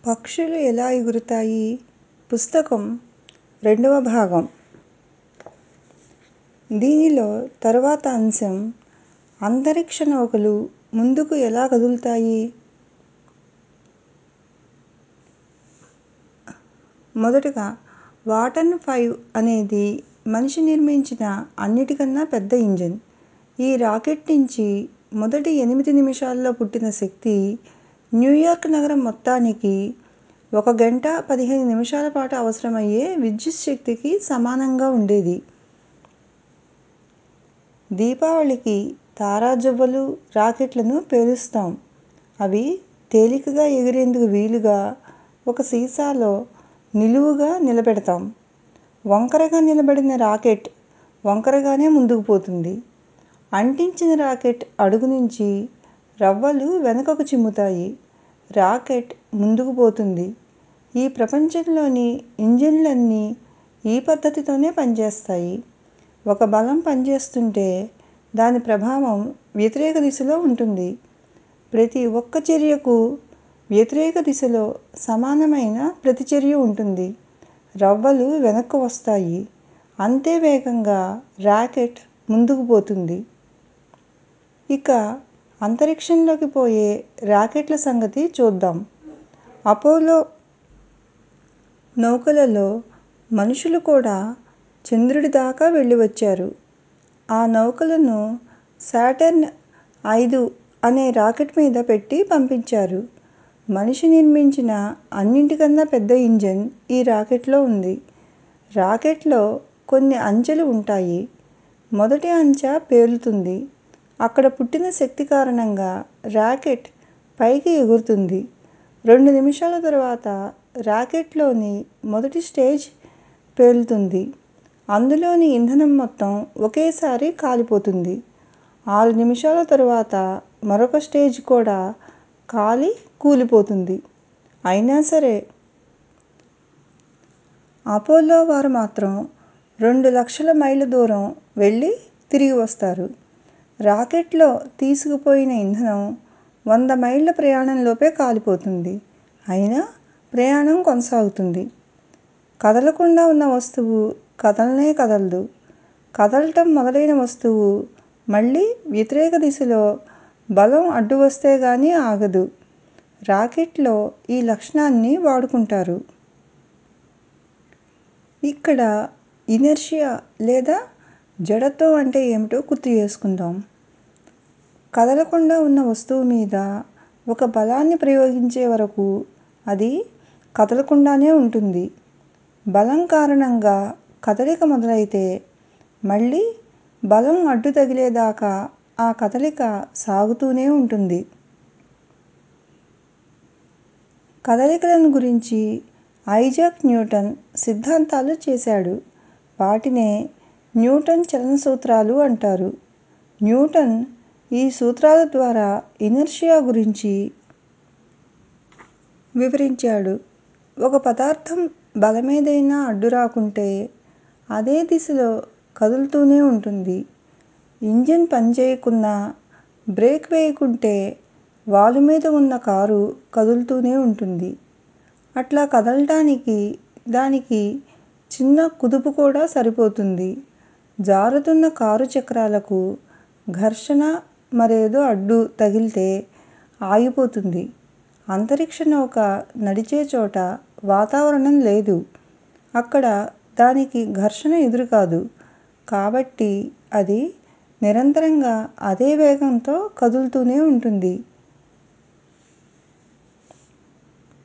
పక్షులు ఎలా ఎగురుతాయి పుస్తకం రెండవ భాగం దీనిలో తరువాత అంశం అంతరిక్ష నౌకలు ముందుకు ఎలా కదులుతాయి మొదటగా వాటన్ ఫైవ్ అనేది మనిషి నిర్మించిన అన్నిటికన్నా పెద్ద ఇంజిన్ ఈ రాకెట్ నుంచి మొదటి ఎనిమిది నిమిషాల్లో పుట్టిన శక్తి న్యూయార్క్ నగరం మొత్తానికి ఒక గంట పదిహేను నిమిషాల పాటు అవసరమయ్యే విద్యుత్ శక్తికి సమానంగా ఉండేది దీపావళికి తారాజువ్వలు రాకెట్లను పేలుస్తాం అవి తేలికగా ఎగిరేందుకు వీలుగా ఒక సీసాలో నిలువుగా నిలబెడతాం వంకరగా నిలబడిన రాకెట్ వంకరగానే ముందుకు పోతుంది అంటించిన రాకెట్ అడుగు నుంచి రవ్వలు వెనుకకు చిమ్ముతాయి రాకెట్ ముందుకు పోతుంది ఈ ప్రపంచంలోని ఇంజిన్లన్నీ ఈ పద్ధతితోనే పనిచేస్తాయి ఒక బలం పనిచేస్తుంటే దాని ప్రభావం వ్యతిరేక దిశలో ఉంటుంది ప్రతి ఒక్క చర్యకు వ్యతిరేక దిశలో సమానమైన ప్రతిచర్య ఉంటుంది రవ్వలు వెనక్కు వస్తాయి అంతే వేగంగా రాకెట్ ముందుకు పోతుంది ఇక అంతరిక్షంలోకి పోయే రాకెట్ల సంగతి చూద్దాం అపోలో నౌకలలో మనుషులు కూడా చంద్రుడి దాకా వెళ్ళి వచ్చారు ఆ నౌకలను సాటర్న్ ఐదు అనే రాకెట్ మీద పెట్టి పంపించారు మనిషి నిర్మించిన అన్నింటికన్నా పెద్ద ఇంజిన్ ఈ రాకెట్లో ఉంది రాకెట్లో కొన్ని అంచెలు ఉంటాయి మొదటి అంచె పేలుతుంది అక్కడ పుట్టిన శక్తి కారణంగా రాకెట్ పైకి ఎగురుతుంది రెండు నిమిషాల తరువాత రాకెట్లోని మొదటి స్టేజ్ పేలుతుంది అందులోని ఇంధనం మొత్తం ఒకేసారి కాలిపోతుంది ఆరు నిమిషాల తరువాత మరొక స్టేజ్ కూడా కాలి కూలిపోతుంది అయినా సరే అపోలో వారు మాత్రం రెండు లక్షల మైళ్ళ దూరం వెళ్ళి తిరిగి వస్తారు రాకెట్లో తీసుకుపోయిన ఇంధనం వంద మైళ్ళ ప్రయాణంలోపే కాలిపోతుంది అయినా ప్రయాణం కొనసాగుతుంది కదలకుండా ఉన్న వస్తువు కదలనే కదలదు కదలటం మొదలైన వస్తువు మళ్ళీ వ్యతిరేక దిశలో బలం అడ్డు వస్తే గానీ ఆగదు రాకెట్లో ఈ లక్షణాన్ని వాడుకుంటారు ఇక్కడ ఇనర్షియా లేదా జడత్వం అంటే ఏమిటో గుర్తు చేసుకుందాం కదలకుండా ఉన్న వస్తువు మీద ఒక బలాన్ని ప్రయోగించే వరకు అది కదలకుండానే ఉంటుంది బలం కారణంగా కదలిక మొదలైతే మళ్ళీ బలం అడ్డు తగిలేదాకా ఆ కదలిక సాగుతూనే ఉంటుంది కదలికలను గురించి ఐజాక్ న్యూటన్ సిద్ధాంతాలు చేశాడు వాటినే న్యూటన్ చలన సూత్రాలు అంటారు న్యూటన్ ఈ సూత్రాల ద్వారా ఇనర్షియా గురించి వివరించాడు ఒక పదార్థం బలమేదైనా అడ్డు రాకుంటే అదే దిశలో కదులుతూనే ఉంటుంది ఇంజిన్ పనిచేయకున్నా బ్రేక్ వేయకుంటే వాలు మీద ఉన్న కారు కదులుతూనే ఉంటుంది అట్లా కదలటానికి దానికి చిన్న కుదుపు కూడా సరిపోతుంది జారుతున్న కారు చక్రాలకు ఘర్షణ మరేదో అడ్డు తగిలితే ఆగిపోతుంది అంతరిక్ష నౌక నడిచే చోట వాతావరణం లేదు అక్కడ దానికి ఘర్షణ ఎదురుకాదు కాబట్టి అది నిరంతరంగా అదే వేగంతో కదులుతూనే ఉంటుంది